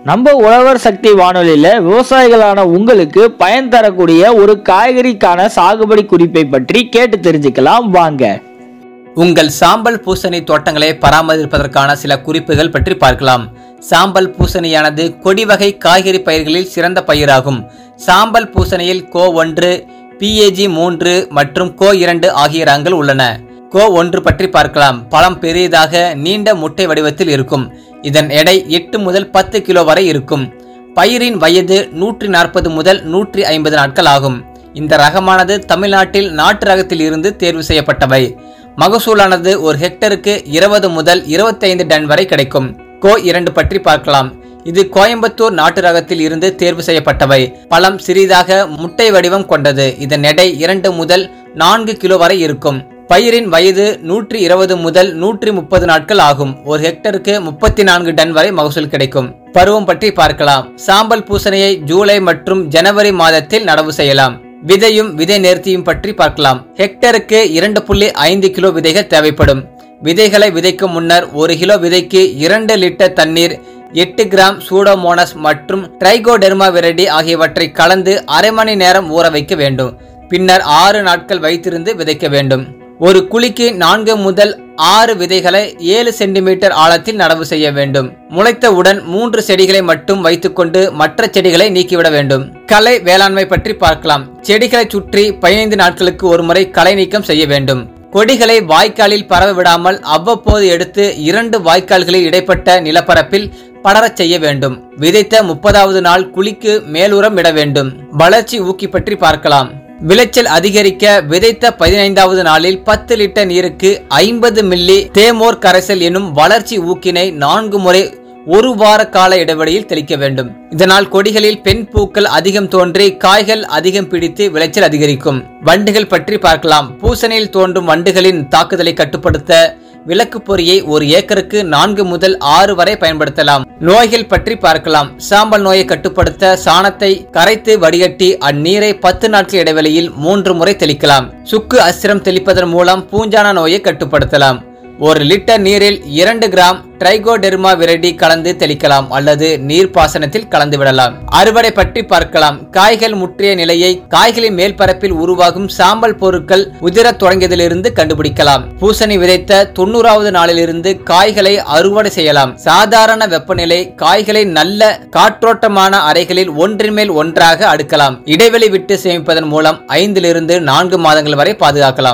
நம்ம உழவர் சக்தி வானொலியில விவசாயிகளான உங்களுக்கு பயன் தரக்கூடிய ஒரு காய்கறிக்கான சாகுபடி குறிப்பை பற்றி கேட்டு தெரிஞ்சுக்கலாம் வாங்க உங்கள் சாம்பல் பூசணி தோட்டங்களை பராமரிப்பதற்கான சில குறிப்புகள் பற்றி பார்க்கலாம் சாம்பல் பூசணியானது கொடி வகை காய்கறி பயிர்களில் சிறந்த பயிராகும் சாம்பல் பூசணியில் கோ ஒன்று பிஏஜி மூன்று மற்றும் கோ இரண்டு ஆகிய ரகங்கள் உள்ளன கோ ஒன்று பற்றி பார்க்கலாம் பழம் பெரியதாக நீண்ட முட்டை வடிவத்தில் இருக்கும் இதன் எடை எட்டு முதல் பத்து கிலோ வரை இருக்கும் பயிரின் வயது நூற்றி நாற்பது முதல் நூற்றி ஐம்பது நாட்கள் ஆகும் இந்த ரகமானது தமிழ்நாட்டில் நாட்டு ரகத்தில் இருந்து தேர்வு செய்யப்பட்டவை மகசூலானது ஒரு ஹெக்டருக்கு இருபது முதல் 25 டன் வரை கிடைக்கும் கோ இரண்டு பற்றி பார்க்கலாம் இது கோயம்புத்தூர் நாட்டு ரகத்தில் இருந்து தேர்வு செய்யப்பட்டவை பழம் சிறிதாக முட்டை வடிவம் கொண்டது இதன் எடை இரண்டு முதல் நான்கு கிலோ வரை இருக்கும் பயிரின் வயது நூற்றி இருபது முதல் நூற்றி முப்பது நாட்கள் ஆகும் ஒரு ஹெக்டருக்கு முப்பத்தி நான்கு டன் வரை மகசூல் கிடைக்கும் பருவம் பற்றி பார்க்கலாம் சாம்பல் பூசணியை ஜூலை மற்றும் ஜனவரி மாதத்தில் நடவு செய்யலாம் விதையும் விதை நேர்த்தியும் பற்றி பார்க்கலாம் ஹெக்டருக்கு இரண்டு புள்ளி ஐந்து கிலோ விதைகள் தேவைப்படும் விதைகளை விதைக்கும் முன்னர் ஒரு கிலோ விதைக்கு இரண்டு லிட்டர் தண்ணீர் எட்டு கிராம் சூடோமோனஸ் மற்றும் ட்ரைகோடெர்மா விரடி ஆகியவற்றை கலந்து அரை மணி நேரம் ஊற வைக்க வேண்டும் பின்னர் ஆறு நாட்கள் வைத்திருந்து விதைக்க வேண்டும் ஒரு குழிக்கு நான்கு முதல் ஆறு விதைகளை ஏழு சென்டிமீட்டர் ஆழத்தில் நடவு செய்ய வேண்டும் முளைத்தவுடன் மூன்று செடிகளை மட்டும் வைத்துக்கொண்டு மற்ற செடிகளை நீக்கிவிட வேண்டும் களை வேளாண்மை பற்றி பார்க்கலாம் செடிகளை சுற்றி பதினைந்து நாட்களுக்கு ஒருமுறை களை நீக்கம் செய்ய வேண்டும் கொடிகளை வாய்க்காலில் பரவ விடாமல் அவ்வப்போது எடுத்து இரண்டு வாய்க்கால்களில் இடைப்பட்ட நிலப்பரப்பில் படரச் செய்ய வேண்டும் விதைத்த முப்பதாவது நாள் குழிக்கு மேலுரம் இட வேண்டும் வளர்ச்சி ஊக்கி பற்றி பார்க்கலாம் விளைச்சல் அதிகரிக்க விதைத்த பதினைந்தாவது நாளில் பத்து லிட்டர் நீருக்கு ஐம்பது மில்லி தேமோர் கரைசல் எனும் வளர்ச்சி ஊக்கினை நான்கு முறை ஒரு வார கால இடைவெளியில் தெளிக்க வேண்டும் இதனால் கொடிகளில் பெண் பூக்கள் அதிகம் தோன்றி காய்கள் அதிகம் பிடித்து விளைச்சல் அதிகரிக்கும் வண்டுகள் பற்றி பார்க்கலாம் பூசணியில் தோன்றும் வண்டுகளின் தாக்குதலை கட்டுப்படுத்த விளக்கு பொறியை ஒரு ஏக்கருக்கு நான்கு முதல் ஆறு வரை பயன்படுத்தலாம் நோய்கள் பற்றி பார்க்கலாம் சாம்பல் நோயை கட்டுப்படுத்த சாணத்தை கரைத்து வடிகட்டி அந்நீரை பத்து நாட்கள் இடைவெளியில் மூன்று முறை தெளிக்கலாம் சுக்கு அஸ்திரம் தெளிப்பதன் மூலம் பூஞ்சான நோயை கட்டுப்படுத்தலாம் ஒரு லிட்டர் நீரில் இரண்டு கிராம் ட்ரைகோடெர்மா விரடி கலந்து தெளிக்கலாம் அல்லது நீர்ப்பாசனத்தில் கலந்து விடலாம் அறுவடை பற்றி பார்க்கலாம் காய்கள் முற்றிய நிலையை காய்களின் மேல் பரப்பில் உருவாகும் சாம்பல் பொருட்கள் உதிரத் தொடங்கியதிலிருந்து கண்டுபிடிக்கலாம் பூசணி விதைத்த தொண்ணூறாவது நாளிலிருந்து காய்களை அறுவடை செய்யலாம் சாதாரண வெப்பநிலை காய்களை நல்ல காற்றோட்டமான அறைகளில் ஒன்றின் மேல் ஒன்றாக அடுக்கலாம் இடைவெளி விட்டு சேமிப்பதன் மூலம் ஐந்திலிருந்து நான்கு மாதங்கள் வரை பாதுகாக்கலாம்